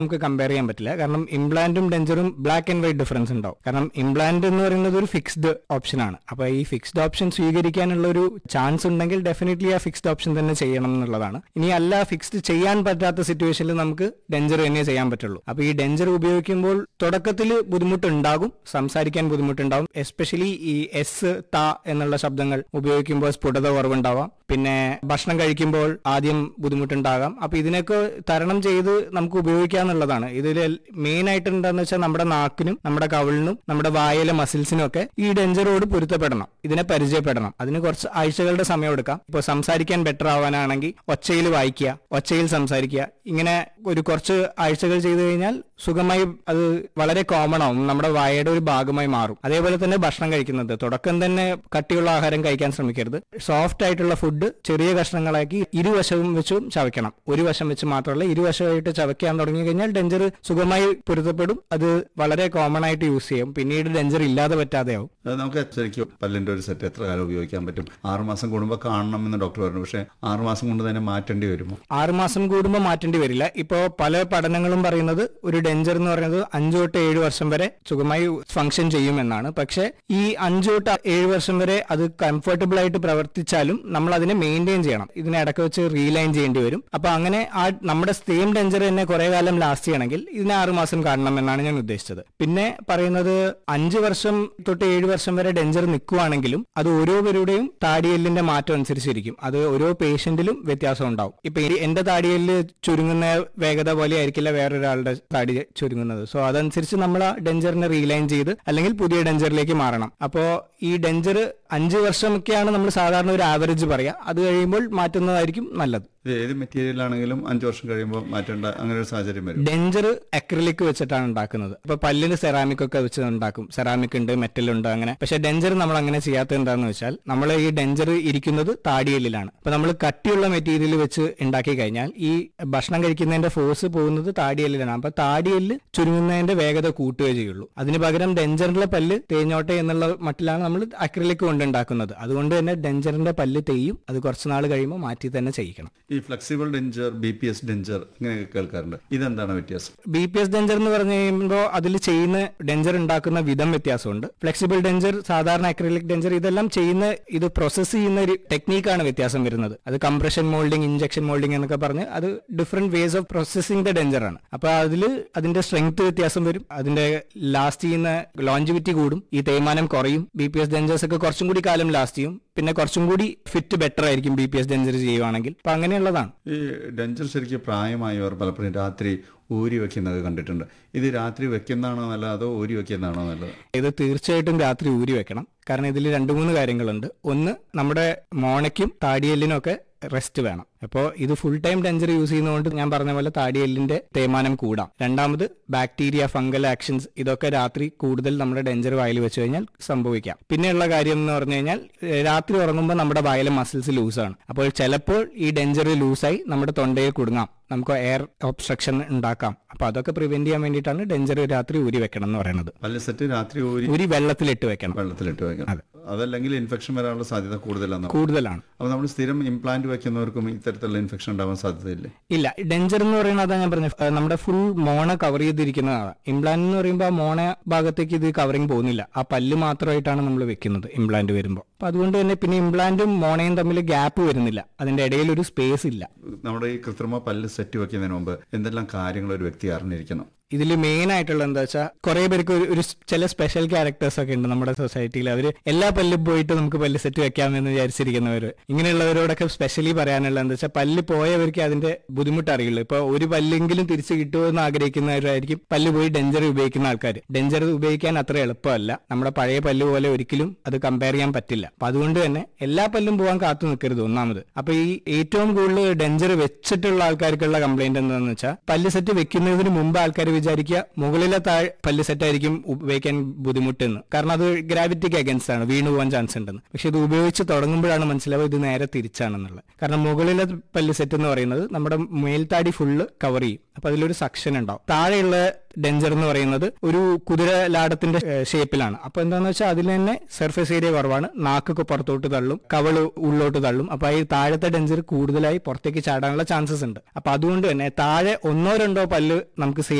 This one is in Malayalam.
നമുക്ക് കമ്പയർ ചെയ്യാൻ പറ്റില്ല കാരണം ഇംപ്ലാന്റും ഡെഞ്ചറും ബ്ലാക്ക് ആൻഡ് വൈറ്റ് ഡിഫറൻസ് ഉണ്ടാവും കാരണം ഇംപ്ലാന്റ് എന്ന് പറയുന്നത് ഒരു ഫിക്സ്ഡ് ഓപ്ഷൻ ആണ് അപ്പൊ ഈ ഫിക്സ്ഡ് ഓപ്ഷൻ സ്വീകരിക്കാനുള്ള ഒരു ചാൻസ് ഉണ്ടെങ്കിൽ ഡെഫിനറ്റ്ലി ആ ഫിക്സ്ഡ് ഓപ്ഷൻ തന്നെ ചെയ്യണം എന്നുള്ളതാണ് ഇനി അല്ല ഫിക്സ്ഡ് ചെയ്യാൻ പറ്റാത്ത സിറ്റുവേഷനിൽ നമുക്ക് ഡെഞ്ചർ തന്നെ ചെയ്യാൻ പറ്റുള്ളൂ അപ്പൊ ഈ ഡെഞ്ചർ ഉപയോഗിക്കുമ്പോൾ തുടക്കത്തിൽ ബുദ്ധിമുട്ടുണ്ടാകും സംസാരിക്കാൻ ബുദ്ധിമുട്ടുണ്ടാവും എസ്പെഷ്യലി ഈ എസ് ത എന്നുള്ള ശബ്ദങ്ങൾ ഉപയോഗിക്കുമ്പോൾ സ്ഫുടത കുറവുണ്ടാവാം പിന്നെ ഭക്ഷണം കഴിക്കുമ്പോൾ ആദ്യം ബുദ്ധിമുട്ടുണ്ടാകാം അപ്പൊ ഇതിനൊക്കെ തരണം ചെയ്ത് നമുക്ക് ഉപയോഗിക്കാന്നുള്ളതാണ് ഇതിൽ മെയിൻ ആയിട്ട് എന്താന്ന് വെച്ചാൽ നമ്മുടെ നാക്കിനും നമ്മുടെ കവിളിനും നമ്മുടെ വായയിലെ മസിൽസിനും ഒക്കെ ഈ ഡെഞ്ചറോട് പൊരുത്തപ്പെടണം ഇതിനെ പരിചയപ്പെടണം അതിന് കുറച്ച് ആഴ്ചകളുടെ സമയം എടുക്കാം ഇപ്പോൾ സംസാരിക്കാൻ ബെറ്റർ ആവാനാണെങ്കിൽ ഒച്ചയിൽ വായിക്കുക ഒച്ചയിൽ സംസാരിക്കുക ഇങ്ങനെ ഒരു കുറച്ച് ആഴ്ചകൾ ചെയ്തു കഴിഞ്ഞാൽ സുഖമായി അത് വളരെ കോമൺ ആവും നമ്മുടെ വായയുടെ ഒരു ഭാഗമായി മാറും അതേപോലെ തന്നെ ഭക്ഷണം കഴിക്കുന്നത് തുടക്കം തന്നെ കട്ടിയുള്ള ആഹാരം കഴിക്കാൻ ശ്രമിക്കരുത് സോഫ്റ്റ് ആയിട്ടുള്ള ഫുഡ് ചെറിയ കഷ്ണങ്ങളാക്കി ഇരുവശവും വെച്ചും ചവയ്ക്കണം ഒരു വശം വെച്ച് മാത്രമല്ല ഇരുവശമായിട്ട് ചവയ്ക്കാൻ തുടങ്ങി കഴിഞ്ഞാൽ ഡെഞ്ചർ സുഖമായി പൊരുത്തപ്പെടും അത് വളരെ കോമൺ ആയിട്ട് യൂസ് ചെയ്യും പിന്നീട് ഡെഞ്ചർ ഇല്ലാതെ പറ്റാതെയാവും അത് നമുക്ക് ശരിക്കും പല്ലിന്റെ ഒരു സെറ്റ് എത്ര കാലം ഉപയോഗിക്കാൻ പറ്റും ആറുമാസം കൂടുമ്പോൾ കാണണം എന്ന് ഡോക്ടർ പറഞ്ഞു പക്ഷേ ആറുമാസം കൊണ്ട് തന്നെ മാറ്റേണ്ടി വരുമോ ആറുമാസം കൂടുമ്പോൾ മാറ്റേണ്ടി വരില്ല ഇപ്പോ പല പഠനങ്ങളും പറയുന്നത് ഒരു ഡെഞ്ചർ എന്ന് പറയുന്നത് അഞ്ചു തൊട്ട് ഏഴ് വർഷം വരെ സുഖമായി ഫംഗ്ഷൻ ചെയ്യുമെന്നാണ് പക്ഷേ ഈ അഞ്ചു തൊട്ട് ഏഴ് വർഷം വരെ അത് കംഫർട്ടബിൾ ആയിട്ട് പ്രവർത്തിച്ചാലും നമ്മൾ അതിനെ മെയിൻറ്റെയിൻ ചെയ്യണം ഇതിനെ ഇടയ്ക്ക് വെച്ച് റീലൈൻ ചെയ്യേണ്ടി വരും അപ്പൊ അങ്ങനെ ആ നമ്മുടെ സെയിം ഡെഞ്ചർ തന്നെ കുറെ കാലം ലാസ്റ്റ് ചെയ്യണമെങ്കിൽ ഇതിന് ആറ് മാസം കാണണം എന്നാണ് ഞാൻ ഉദ്ദേശിച്ചത് പിന്നെ പറയുന്നത് അഞ്ച് വർഷം തൊട്ട് ഏഴ് വർഷം വരെ ഡെഞ്ചർ നിൽക്കുവാണെങ്കിലും അത് ഓരോരുടെയും താടിയെല്ലിന്റെ മാറ്റം അനുസരിച്ചിരിക്കും അത് ഓരോ പേഷ്യന്റിലും വ്യത്യാസം ഉണ്ടാവും ഇപ്പൊ ഈ എന്റെ താടിയെല്ല് ചുരുങ്ങുന്ന വേഗത പോലെ ആയിരിക്കില്ല വേറൊരാളുടെ താടി ചുരുങ്ങുന്നത് സോ അതനുസരിച്ച് നമ്മൾ ആ ഡെഞ്ചറിനെ റീലൈൻ ചെയ്ത് അല്ലെങ്കിൽ പുതിയ ഡെഞ്ചറിലേക്ക് മാറണം അപ്പോ ഈ ഡെഞ്ചർ അഞ്ച് വർഷമൊക്കെയാണ് നമ്മൾ സാധാരണ ഒരു ആവറേജ് പറയാ അത് കഴിയുമ്പോൾ മാറ്റുന്നതായിരിക്കും നല്ലത് ഇത് ഏത് മെറ്റീരിയൽ ആണെങ്കിലും അഞ്ചു വർഷം കഴിയുമ്പോൾ മാറ്റേണ്ട അങ്ങനെ ഒരു സാഹചര്യം വരും ഡെഞ്ചർ അക്രിലിക് വെച്ചിട്ടാണ് ഉണ്ടാക്കുന്നത് ഇപ്പൊ പല്ലിന് സെറാമിക് ഒക്കെ വെച്ച് ഉണ്ടാക്കും സെറാമിക് ഉണ്ട് മെറ്റൽ ഉണ്ട് അങ്ങനെ പക്ഷെ ഡെഞ്ചർ നമ്മൾ അങ്ങനെ ചെയ്യാത്തത് എന്താണെന്ന് വെച്ചാൽ നമ്മൾ ഈ ഡെഞ്ചർ ഇരിക്കുന്നത് താടിയെല്ലിലാണ് അപ്പൊ നമ്മൾ കട്ടിയുള്ള മെറ്റീരിയൽ വെച്ച് ഉണ്ടാക്കി കഴിഞ്ഞാൽ ഈ ഭക്ഷണം കഴിക്കുന്നതിന്റെ ഫോഴ്സ് പോകുന്നത് താടിയെല്ലിലാണ് അപ്പൊ താടിയെല്ല് ചുരുങ്ങുന്നതിന്റെ വേഗത കൂട്ടുകയേ ചെയ്യുള്ളൂ അതിന് പകരം ഡെഞ്ചറിലെ പല്ല് തേഞ്ഞോട്ടെ എന്നുള്ള മട്ടിലാണ് നമ്മൾ അക്രിലിക് കൊണ്ട് ഉണ്ടാക്കുന്നത് അതുകൊണ്ട് തന്നെ ഡെഞ്ചറിന്റെ പല്ല് തേയും അത് കുറച്ച് നാൾ കഴിയുമ്പോൾ മാറ്റി തന്നെ ചെയ്യിക്കണം ഈ flexible denture B P S denture ഇങ്ങനെയൊക്കെ കേൾക്കാറുണ്ട് ഇതെന്താണ് വ്യത്യാസം ബി പി എസ് ഡെഞ്ചർ എന്ന് പറഞ്ഞു കഴിയുമ്പോൾ അതിൽ ചെയ്യുന്ന ഡെഞ്ചർ ഉണ്ടാക്കുന്ന വിധം വ്യത്യാസമുണ്ട് ഫ്ലെക്സിബിൾ ഡെഞ്ചർ സാധാരണ അക്രിലിക് ഡെഞ്ചർ ഇതെല്ലാം ചെയ്യുന്ന ഇത് പ്രോസസ്സ് ചെയ്യുന്ന ഒരു ടെക്നീക്കാണ് വ്യത്യാസം വരുന്നത് അത് കംപ്രഷൻ മോൾഡിംഗ് ഇഞ്ചക്ഷൻ മോൾഡിംഗ് എന്നൊക്കെ പറഞ്ഞ് അത് different ways of processing the denture ആണ് അപ്പൊ അതിൽ അതിന്റെ സ്ട്രെങ്ത് വ്യത്യാസം വരും അതിന്റെ ലാസ്റ്റ് ചെയ്യുന്ന ലോഞ്ചിവിറ്റി കൂടും ഈ തേയ്മാനം കുറയും ബി പി എസ് ഡെഞ്ചേഴ്സ് ഒക്കെ കുറച്ചും കൂടി കാലം ലാസ്റ്റ് ചെയ്യും പിന്നെ കുറച്ചും കൂടി ഫിറ്റ് ബെറ്റർ ആയിരിക്കും ബി പി എസ് ഡെഞ്ചർ ചെയ്യുവാണെങ്കിൽ അപ്പൊ അങ്ങനെയുള്ളതാണ് ഈ ഡെഞ്ചർ ശരിക്കും പ്രായമായവർ പലപ്പോഴും രാത്രി ഊരി വെക്കുന്നത് കണ്ടിട്ടുണ്ട് ഇത് രാത്രി വെക്കുന്നതാണോ നല്ലത് അതോ ഊരി വെക്കുന്നതാണോ നല്ലത് ഇത് തീർച്ചയായിട്ടും രാത്രി ഊരി വെക്കണം കാരണം ഇതിൽ രണ്ട് മൂന്ന് കാര്യങ്ങളുണ്ട് ഒന്ന് നമ്മുടെ മോണയ്ക്കും താടിയെല്ലിനും ഒക്കെ റെസ്റ്റ് വേണം അപ്പോൾ ഇത് ഫുൾ ടൈം ഡെഞ്ചർ യൂസ് ചെയ്യുന്നതുകൊണ്ട് ഞാൻ പറഞ്ഞ പോലെ താടിയെല്ലിന്റെ തേയ്മാനം കൂടാം രണ്ടാമത് ബാക്ടീരിയ ഫംഗൽ ആക്ഷൻസ് ഇതൊക്കെ രാത്രി കൂടുതൽ നമ്മുടെ ഡെഞ്ചർ വായിൽ വെച്ച് കഴിഞ്ഞാൽ സംഭവിക്കാം പിന്നെയുള്ള കാര്യം എന്ന് പറഞ്ഞു കഴിഞ്ഞാൽ ഏഹ്, രാത്രി ഉറങ്ങുമ്പോൾ നമ്മുടെ വായിലെ മസിൽസ് ലൂസാണ് അപ്പോൾ ചിലപ്പോൾ ഈ ഡെഞ്ചർ ലൂസായി നമ്മുടെ തൊണ്ടയിൽ കുടുങ്ങാം നമുക്ക് എയർ ഒബ്സ്ട്രക്ഷൻ ഉണ്ടാക്കാം അപ്പൊ അതൊക്കെ പ്രിവെന്റ് ചെയ്യാൻ വേണ്ടിയിട്ടാണ് ഡെഞ്ചർ രാത്രി ഊരി വെക്കണം എന്ന് പറയുന്നത് പല്ല് സെറ്റ് രാത്രി ഊരി ഊരി വെള്ളത്തിലിട്ട് വെക്കണം വെള്ളത്തിലിട്ട് വെക്കണം അതല്ലെങ്കിൽ ഇൻഫെക്ഷൻ വരാനുള്ള സാധ്യത കൂടുതലാണ് കൂടുതലാണ് അപ്പൊ നമ്മൾ സ്ഥിരം ഇംപ്ലാന്റ് വെക്കുന്നവർക്കും ഇത്തരത്തിലുള്ള ഇൻഫെക്ഷൻ ഉണ്ടാവാൻ സാധ്യതയില്ലേ ഇല്ല ഡെഞ്ചർ എന്ന് പറയുന്നത് അതാ ഞാൻ പറഞ്ഞത് ഏഹ് നമ്മുടെ ഫുൾ മോണ കവർ ചെയ്തിരിക്കുന്നതാണ് ഇംപ്ലാന്റ് എന്ന് പറയുമ്പോൾ ആ മോണ ഭാഗത്തേക്ക് ഇത് കവറിങ് പോകുന്നില്ല ആ പല്ല് മാത്രമായിട്ടാണ് നമ്മൾ വെക്കുന്നത് ഇംപ്ലാന്റ് വരുമ്പോൾ അപ്പൊ അതുകൊണ്ട് തന്നെ പിന്നെ ഇംപ്ലാന്റും മോണയും തമ്മിൽ ഗ്യാപ്പ് വരുന്നില്ല അതിന്റെ ഇടയിൽ ഒരു സ്പേസ് ഇല്ല നമ്മുടെ ഈ കൃത്രിമ പല്ല് സെറ്റ് വെക്കുന്നതിന് മുമ്പ് എന്തെല്ലാം കാര്യങ്ങൾ ഒരു വ്യക്തി അറിഞ്ഞിരിക്കണം ഇതിൽ മെയിൻ ആയിട്ടുള്ള എന്താ വെച്ചാൽ കുറെ പേർക്ക് ഒരു- ഒരു ചില സ്പെഷ്യൽ ക്യാരക്ടേഴ്സ് ഒക്കെ ഉണ്ട് നമ്മുടെ സൊസൈറ്റിയിൽ അവർ എല്ലാ പല്ലും പോയിട്ട് നമുക്ക് പല്ല് സെറ്റ് വെക്കാമെന്ന് വിചാരിച്ചിരിക്കുന്നവർ ഇങ്ങനെയുള്ളവരോടൊക്കെ സ്പെഷ്യലി പറയാനുള്ള എന്താ വെച്ചാൽ പല്ല് പോയവർക്ക് അതിന്റെ ബുദ്ധിമുട്ട് അറിയുള്ളൂ ഇപ്പൊ ഒരു പല്ലെങ്കിലും തിരിച്ചു കിട്ടുമോ എന്ന് ആഗ്രഹിക്കുന്നവരായിരിക്കും പല്ല് പോയി ഡെഞ്ചർ ഉപയോഗിക്കുന്ന ആൾക്കാർ ഡെഞ്ചർ ഉപയോഗിക്കാൻ അത്ര എളുപ്പമല്ല നമ്മുടെ പഴയ പല്ല് പോലെ ഒരിക്കലും അത് കമ്പയർ ചെയ്യാൻ പറ്റില്ല അപ്പൊ അതുകൊണ്ട് തന്നെ എല്ലാ പല്ലും പോകാൻ കാത്തു നിൽക്കരുത് ഒന്നാമത് അപ്പൊ ഈ ഏറ്റവും കൂടുതൽ ഡെഞ്ചർ വെച്ചിട്ടുള്ള ആൾക്കാർക്കുള്ള കംപ്ലൈന്റ് എന്താണെന്ന് വെച്ചാൽ പല്ല് സെറ്റ് വെക്കുന്നതിന് മുമ്പ് ആൾക്കാർ വിചാരിക്കുക മുകളിലെ താഴെ പല്ല് സെറ്റ് ആയിരിക്കും ഉപയോഗിക്കാൻ ബുദ്ധിമുട്ടെന്ന് കാരണം അത് ഗ്രാവിറ്റിക്ക് അഗൻസ്റ്റ് ആണ് വീണു പോകാൻ ചാൻസ് ഉണ്ടെന്ന് പക്ഷെ ഇത് ഉപയോഗിച്ച് തുടങ്ങുമ്പോഴാണ് മനസ്സിലാവുക ഇത് നേരെ തിരിച്ചാണെന്നുള്ളത് കാരണം മുകളിലെ പല്ല് സെറ്റ് എന്ന് പറയുന്നത് നമ്മുടെ മേൽത്താടി ഫുള്ള് കവർ ചെയ്യും അപ്പൊ അതിലൊരു സക്ഷൻ ഉണ്ടാവും താഴെയുള്ള ഡെഞ്ചർ എന്ന് പറയുന്നത് ഒരു കുതിര ലാടത്തിന്റെ ഷേപ്പിലാണ് അപ്പൊ എന്താന്ന് വെച്ചാൽ അതിൽ തന്നെ സർഫേസ് ഏരിയ കുറവാണ് നാക്കൊക്കെ പുറത്തോട്ട് തള്ളും കവള് ഉള്ളോട്ട് തള്ളും അപ്പൊ ഈ താഴത്തെ ഡെഞ്ചർ കൂടുതലായി പുറത്തേക്ക് ചാടാനുള്ള ചാൻസസ് ഉണ്ട് അപ്പൊ അതുകൊണ്ട് തന്നെ താഴെ ഒന്നോ രണ്ടോ പല്ല് നമുക്ക്